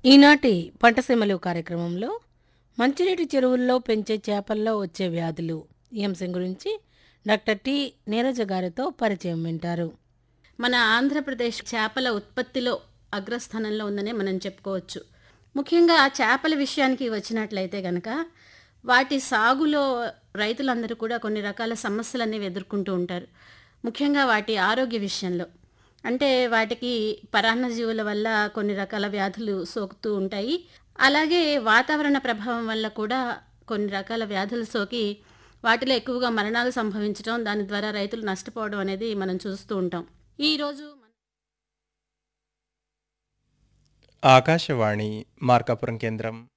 ఈనాటి పంటసీమలు కార్యక్రమంలో మంచినీటి చెరువుల్లో పెంచే చేపల్లో వచ్చే వ్యాధులు ఈ అంశం గురించి డాక్టర్ టి నీరజ గారితో పరిచయం వింటారు మన ఆంధ్రప్రదేశ్ చేపల ఉత్పత్తిలో అగ్రస్థానంలో ఉందనే మనం చెప్పుకోవచ్చు ముఖ్యంగా చేపల విషయానికి వచ్చినట్లయితే గనక వాటి సాగులో రైతులందరూ కూడా కొన్ని రకాల సమస్యలు అనేవి ఎదుర్కొంటూ ఉంటారు ముఖ్యంగా వాటి ఆరోగ్య విషయంలో అంటే వాటికి పరాన్నజీవుల వల్ల కొన్ని రకాల వ్యాధులు సోకుతూ ఉంటాయి అలాగే వాతావరణ ప్రభావం వల్ల కూడా కొన్ని రకాల వ్యాధులు సోకి వాటిలో ఎక్కువగా మరణాలు సంభవించడం దాని ద్వారా రైతులు నష్టపోవడం అనేది మనం చూస్తూ ఉంటాం ఈరోజు ఆకాశవాణి మార్కాపురం కేంద్రం